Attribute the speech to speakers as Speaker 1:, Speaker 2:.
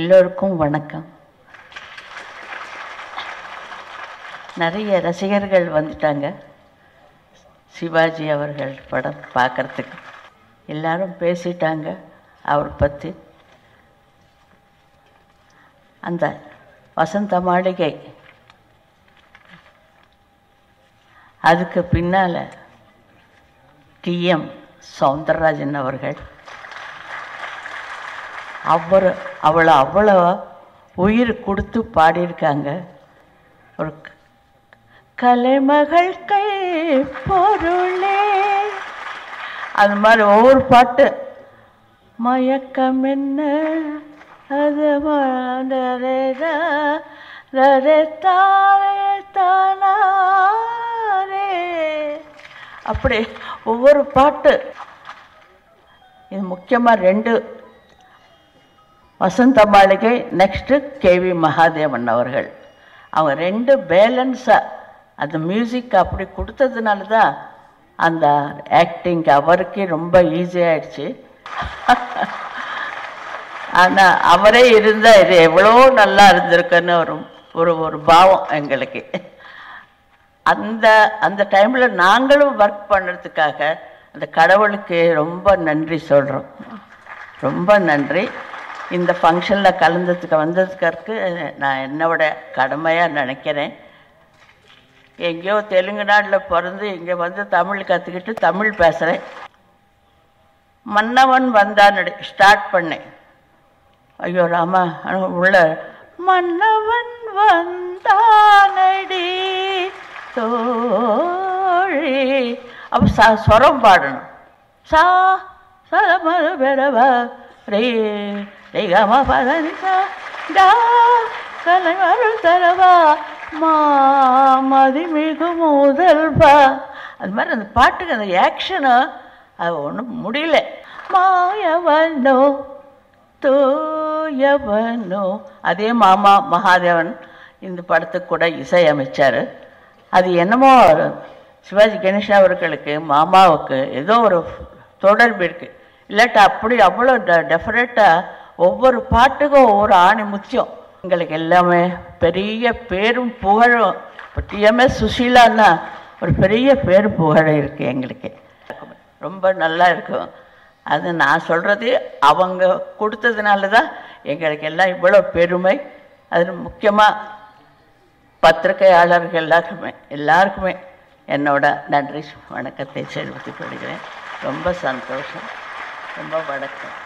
Speaker 1: எல்லோருக்கும் வணக்கம் நிறைய ரசிகர்கள் வந்துட்டாங்க சிவாஜி அவர்கள் படம் பார்க்கறதுக்கு எல்லாரும் பேசிட்டாங்க அவர் பற்றி அந்த வசந்த மாளிகை அதுக்கு பின்னால் டிஎம் சவுந்தரராஜன் அவர்கள் அவர் அவளை அவ்வளோ உயிர் கொடுத்து பாடியிருக்காங்க ஒரு க- கலைமகள் கை பொருளே அது மாதிரி ஒவ்வொரு பாட்டு மயக்கம் என்ன அது மலரேதா, ரரே தாரே தானாரே. அப்படி ஒவ்வொரு பாட்டு இது முக்கியமாக ரெண்டு வசந்த மாளிகை நெக்ஸ்ட்டு கேவி மகாதேவன் அவர்கள் அவங்க ரெண்டு பேலன்ஸாக அந்த மியூசிக் அப்படி கொடுத்ததுனால தான் அந்த ஆக்டிங் அவருக்கே ரொம்ப ஈஸியாகிடுச்சு ஆனால் அவரே இருந்தால் இது எவ்வளோ நல்லா இருந்திருக்குன்னு ஒரு ஒரு ஒரு பாவம் எங்களுக்கு அந்த அந்த டைமில் நாங்களும் ஒர்க் பண்ணுறதுக்காக அந்த கடவுளுக்கு ரொம்ப நன்றி சொல்கிறோம் ரொம்ப நன்றி இந்த ஃபங்க்ஷனில் கலந்ததுக்கு வந்ததுக்கு நான் என்னோட கடமையாக நினைக்கிறேன் எங்கேயோ தெலுங்கு நாட்டில் பிறந்து இங்கே வந்து தமிழ் கற்றுக்கிட்டு தமிழ் பேசுகிறேன் மன்னவன் வந்தான் ஸ்டார்ட் பண்ணேன் ஐயோ ராமா ஆனா உள்ள மன்னவன் வந்தானடி தோழி அப்போ ச ஸ்வரம் பாடணும் சா சரமர பெறவா ரே ரே கம பதனி சா டா கலைமருள் தரவா மா மதிமிகு முதல்வா அது மாதிரி அந்த பாட்டுக்கு அந்த ஆக்ஷனு அது ஒன்றும் முடியல மாயவனோ தூயவனோ அதே மாமா மகாதேவன் இந்த படத்துக்கு கூட இசையமைச்சார் அது என்னமோ ஒரு சிவாஜி கணேசன் அவர்களுக்கு மாமாவுக்கு ஏதோ ஒரு தொடர்பு இருக்குது இல்லாட்டா அப்படி அவ்வளோ ட டெஃபரெட்டாக ஒவ்வொரு பாட்டுக்கும் ஒவ்வொரு ஆணி முத்தியம் எங்களுக்கு எல்லாமே பெரிய பேரும் புகழும் இப்போ டிஎம்எஸ் சுஷீலான்னா ஒரு பெரிய பேர் புகழ் இருக்குது எங்களுக்கு ரொம்ப நல்லா இருக்கும் அது நான் சொல்கிறது அவங்க கொடுத்ததுனால தான் எங்களுக்கு எல்லாம் இவ்வளோ பெருமை அது முக்கியமாக பத்திரிகையாளர்கள் எல்லாருக்குமே எல்லாருக்குமே என்னோட நன்றி வணக்கத்தை செலுத்திக் கொள்கிறேன் ரொம்ப சந்தோஷம் ரொம்ப வணக்கம்